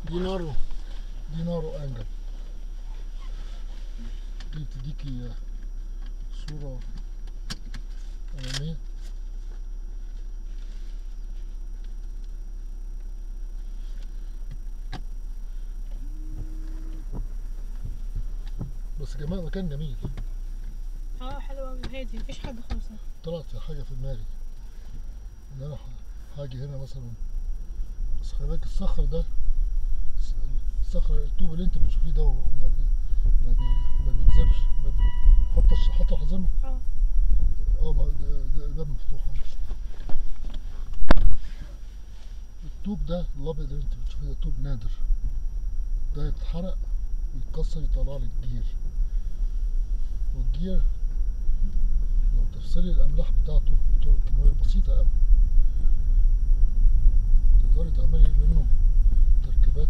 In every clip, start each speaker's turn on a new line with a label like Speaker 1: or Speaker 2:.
Speaker 1: دينارو
Speaker 2: دينارو انجل دي تديكي صورة أمامية بس جماعة مكان جميل
Speaker 3: اه حلو قوي هادي مفيش حد خالص
Speaker 2: طلعت في حاجة في دماغي إن أنا ح- هاجي هنا مثلا بس خلي بالك الصخر ده الس- الصخر الطوب اللي أنت بتشوفيه ده وما بي ما, بي ما بيكذبش ما بي حط الش- حط الحزمة
Speaker 3: اه
Speaker 2: اه ما ده, ده الباب مفتوح خالص الطوب ده الابيض اللي انت بتشوفيه ده طوب نادر ده يتحرق ويتكسر يطلع لك جير والجير لو تفصلي الاملاح بتاعته بطرق كيماويه بسيطه قوي تقدري تعملي منه تركيبات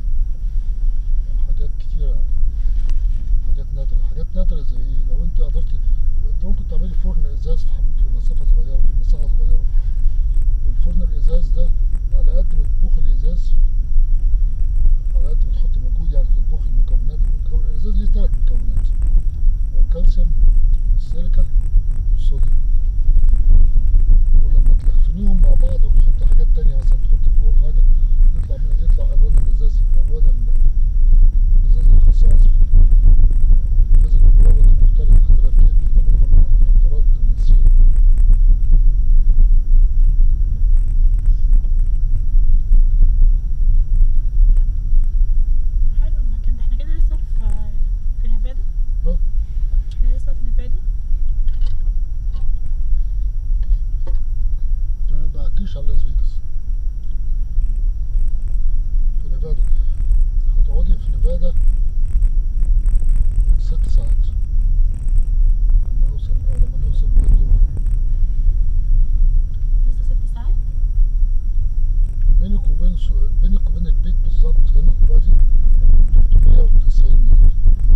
Speaker 2: حاجات كتيره أوي. حاجات نادره حاجات نادره زي إيه؟ لو انت قدرت انت ممكن تعملي فرن ازاز في حم- في مسافه صغيره في مساحه صغيره والفرن الازاز ده على قد ما تطبخي الازاز على قد ما تحطي مجهود يعني في تطبخي المكونات المكون الازاز ليه ثلاث مكونات هو الكالسيوم والسيليكا والصوديوم ولما تلخفنيهم مع بعض وتحطي حاجات تانية مثلا تحطي كلور حاجة يطلع من يطلع ألوان الإزاز ألوان ال- الإزاز ليه خصائص في الفيزيك بروبرتي مختلفة اختلاف كامل تعملي منه نظارات تمثيل
Speaker 3: حلو المكان ده احنا كده لسه في في نيفادا
Speaker 2: ها
Speaker 3: احنا لسه في نيفادا
Speaker 2: ما بعتيش على لاس فيجاس في نيفادا هتقعدي في نيفادا ست ساعات لما نوصل أو لما نوصل ويندو
Speaker 3: لسه ست ساعات
Speaker 2: بينك وبين سو... بينك وبين البيت بالظبط هنا دلوقتي 390 ميل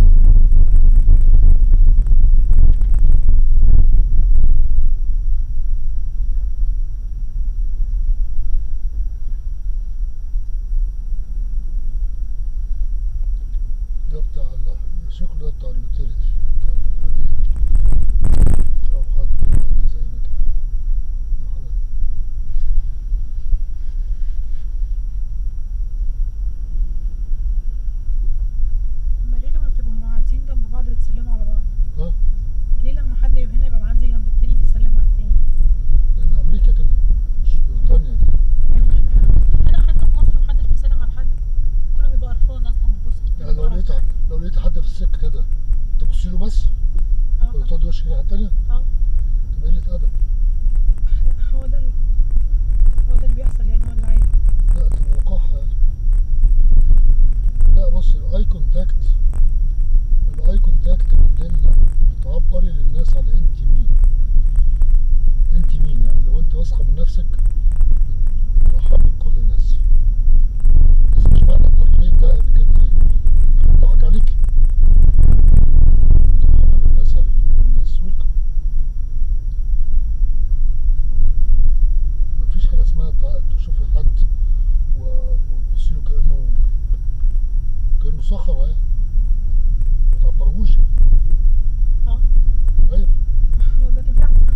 Speaker 2: ده بتاع ال- شكله ده بتاع اليوتيليتي بتاع البلدية أو حد حد زي ما كده ده حاجة
Speaker 3: هما ليه لما بتبقوا معديين جنب بعض بتسلموا على بعض
Speaker 2: ها
Speaker 3: ليه لما حد يبقى هنا يبقى معدي جنب التاني بيسلم على التاني
Speaker 2: لأن أمريكا كده مش بريطانيا دي
Speaker 3: ايوه احنا هنا حتى في مصر محدش بيسلم على حد كله بيبقى قرفان اصلا بيبص
Speaker 2: يعني لو لقيت لو لقيت حد في السكة كده تبصي له بس ولا
Speaker 3: اه
Speaker 2: تقعدي وشك الناحية التانية
Speaker 3: اه
Speaker 2: تبقى قلة أدب
Speaker 3: هو ده ال- هو ده اللي بيحصل يعني هو ده العادي
Speaker 2: لا تبقى وقاحة يعني لا بص الأي كونتاكت الأي كونتاكت بتدل بتعبري للناس على أنت مين أنت مين يعني لو أنت واثقة من نفسك بت- بترحبي بكل الناس بس مش معنى الترحيب ده إنك أنت إن هيضحك عليكي بترحبي بالناس يعني بتقولي للناس ويلكم مفيش حاجة اسمها تع- تشوفي حد و- وتبصي له كأنه كأنه صخرة يعني ما تعبرهوش
Speaker 3: اه
Speaker 2: أيوة
Speaker 3: هو ده اللي بيحصل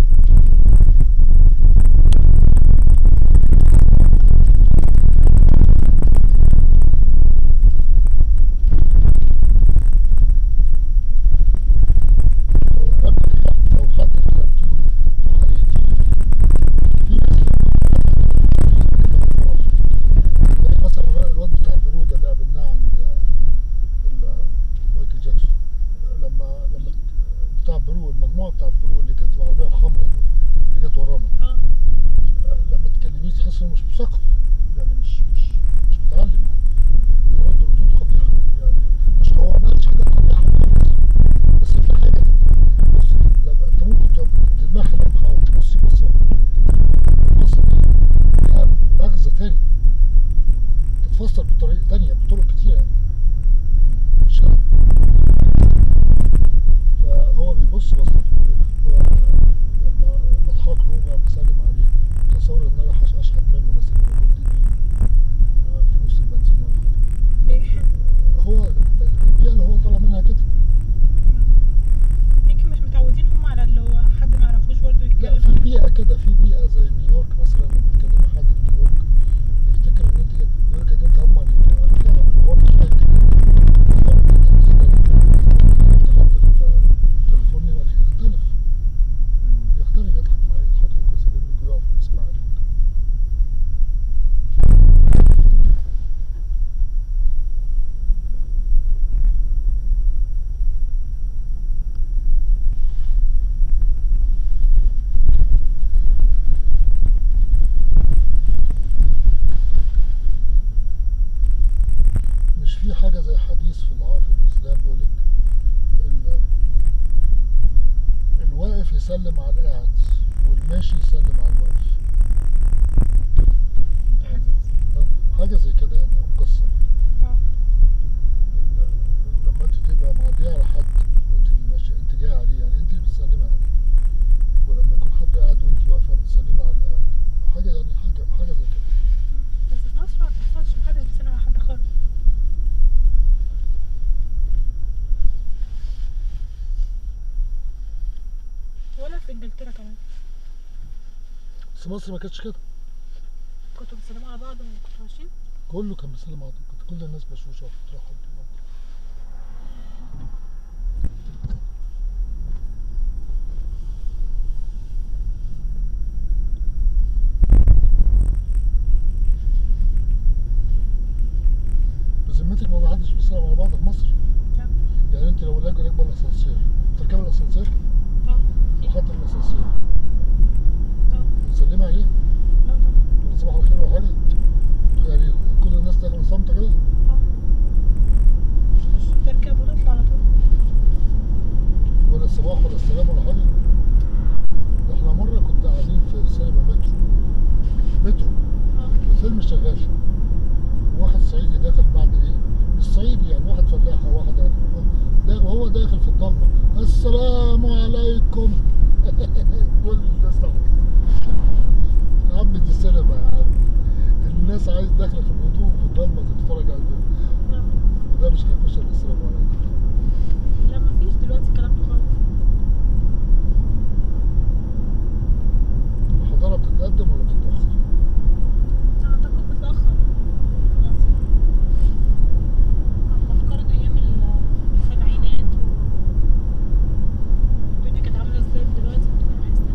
Speaker 2: لو قابلك حد لو حد كتبتيه وحياتيه في ناس زي مثلا بقى الواد بتاع برودة اللي قابلناه عند ال- مايكل جاكسون لما لما بتاع برو المجموعة بتاع برو اللي كانت في العربية الحمراء اللي جت ورانا
Speaker 3: اه
Speaker 2: لما تكلميه تحس انه مش مثقف يعني مش مش مش متعلم يعني بيرد ردود قبيحه يعني مش هو ما قالش حاجه قبيحه خالص بس في حاجه بص لما انت ممكن تب- تلمح لمحه او تبصي بصه بصه دي لها مغزى تاني تتفسر بطريقه تانيه بطرق كتير يعني مش كده فهو بيبص بص هو لما بضحك له بقى بسلم عليه تصور ان انا رايح اشحت منه مثلا يقول له اديني آه، فلوس البنزين ولا في حاجة زي حديث في الع- في الإسلام بيقول لك ال- الواقف يسلم على القاعد والماشي يسلم على الواقف
Speaker 3: حديث
Speaker 2: آه، حاجة زي كده يعني أو قصة
Speaker 3: اه
Speaker 2: ال- لما أنت تبقى معدية على حد وأنت اللي ماشية أنت جاية عليه يعني أنت اللي بتسلمي عليه ولما يكون حد قاعد وأنت واقفة بتسلمي على القاعد حاجة يعني حاجة حاجة زي كده
Speaker 3: بس في مصر ما بتحصلش محدش بيسلم على حد خالص ولا في انجلترا كمان
Speaker 2: بس مصر ما كانتش كده
Speaker 3: كنتوا بتسلموا على بعض وكنتوا ماشيين
Speaker 2: كله كان بيسلم على بعض كانت كل الناس بشوشة وبتروح بذمتك ما حدش بيسلم على بعض في مصر
Speaker 3: لا
Speaker 2: يعني انت لو راكبه راكبه الاسانسير بتركبي الاسانسير
Speaker 3: طبعا
Speaker 2: وحاطه الاسانسير
Speaker 3: طبعا
Speaker 2: بتسلمي عليه
Speaker 3: لا طبعا
Speaker 2: ولا صباح الخير ولا حاجه يعني كل الناس داخله صامته كده
Speaker 3: اه مش تركب وتطلع على طول
Speaker 2: ولا الصباح ولا السلام ولا حاجه ده احنا مره كنا قاعدين في سينما مترو مترو
Speaker 3: اه
Speaker 2: الفيلم شغال واحد صعيدي داخل بعد ايه الصعيدي يعني واحد فلاح او واحد يعني ده وهو داخل في الضلمه السلام عليكم كل الناس طبعا يا عم دي سينما يا عم الناس عايز داخله في الهدوء في الضلمه تتفرج على الفيلم
Speaker 3: لا
Speaker 2: وده مش هيخش الا السلام عليكم
Speaker 3: لا مفيش دلوقتي الكلام ده خالص
Speaker 2: الحضاره بتتقدم ولا بتتاخر؟
Speaker 3: اعتقد متأخر في مصر اما تقارن ايام السبعينات و- والدنيا كانت عاملة ازاي دلوقتي الدنيا بحس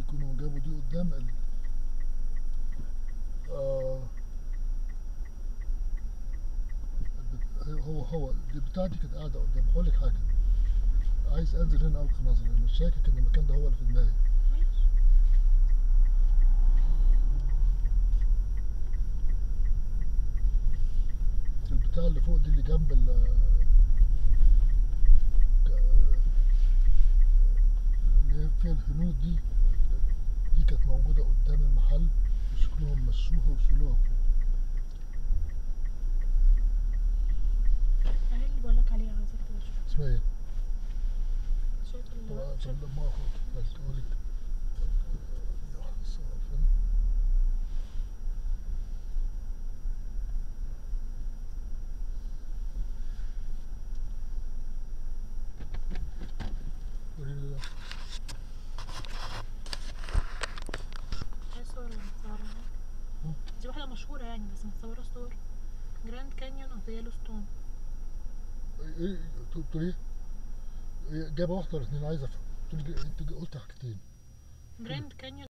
Speaker 2: يكونوا جابوا دي قدام ال آه البت- هو هو دي بتاعتي كانت قاعدة قدام هقول لك حاجة عايز انزل هنا القي نظرة انا شاكك ان المكان ده هو اللي في دماغي
Speaker 3: ماشي
Speaker 2: البتاع اللي فوق دي اللي جنب ال اللي هي فيها الهنود دي دي كانت موجودة قدام المحل وشكلهم مشوها وشيلوها فوق
Speaker 3: اهي اللي بقولك عليها عايزك تشوف
Speaker 2: اسمها ايه؟
Speaker 3: شايف
Speaker 2: هو
Speaker 3: ال-
Speaker 2: طب
Speaker 3: شايف
Speaker 2: لما اخد بس اقول لك واحدة الصورة فين؟ قولي لي ده.
Speaker 3: هي صور اللي متصورة
Speaker 2: مم.
Speaker 3: دي واحدة مشهورة يعني بس متصورة صور جراند كانيون اوف ذا يellowstone
Speaker 2: ايه ايه تقول ايه؟ إيه، جايبه واحده ولا اتنين عايز افهم تقول لي انت قلت حاجتين
Speaker 3: جراند كانيون